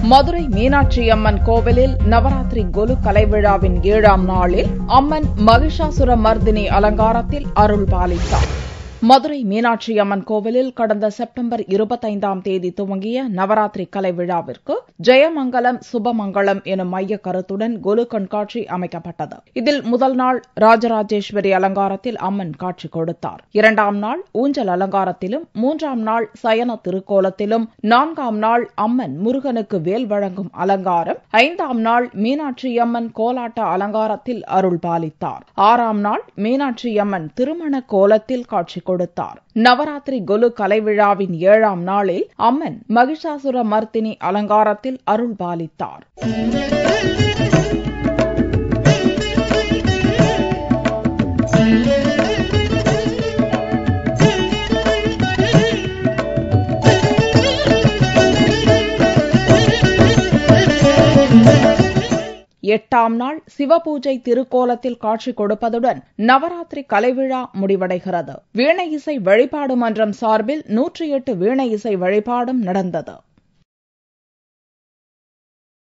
மதுரை மீனாட்சி அம்மன் கோவிலில் நவராத்திரி கொலு கலைவிழாவின் ஏழாம் நாளில் அம்மன் மகிஷாசுர மர்தினி அலங்காரத்தில் அருள் பாலித்தார் மதுரை மீனாட்சி அம்மன் கோவிலில் கடந்த செப்டம்பர் இருபத்தைந்தாம் தேதி துவங்கிய நவராத்திரி கலை விழாவிற்கு ஜெயமங்கலம் சுபமங்கலம் எனும் மைய கருத்துடன் கொலு கண்காட்சி அமைக்கப்பட்டது இதில் முதல் நாள் ராஜராஜேஸ்வரி அலங்காரத்தில் அம்மன் காட்சி கொடுத்தார் இரண்டாம் நாள் ஊஞ்சல் அலங்காரத்திலும் மூன்றாம் நாள் சயன திருக்கோலத்திலும் நான்காம் நாள் அம்மன் முருகனுக்கு வேல் வழங்கும் அலங்காரம் ஐந்தாம் நாள் மீனாட்சி அம்மன் கோலாட்ட அலங்காரத்தில் அருள் பாலித்தார் ஆறாம் நாள் மீனாட்சி அம்மன் திருமண கோலத்தில் காட்சி கொடுத்தார் நவராத்திரி கொலு கலைவிழாவின் ஏழாம் நாளில் அம்மன் மகிஷாசுர மர்த்தினி அலங்காரத்தில் அருள் பாலித்தார் எட்டாம் நாள் சிவபூஜை திருக்கோலத்தில் காட்சி கொடுப்பதுடன் நவராத்திரி கலைவிழா முடிவடைகிறது வீணை இசை வழிபாடு மன்றம் சார்பில் நூற்றி எட்டு வீணை இசை வழிபாடும் நடந்தது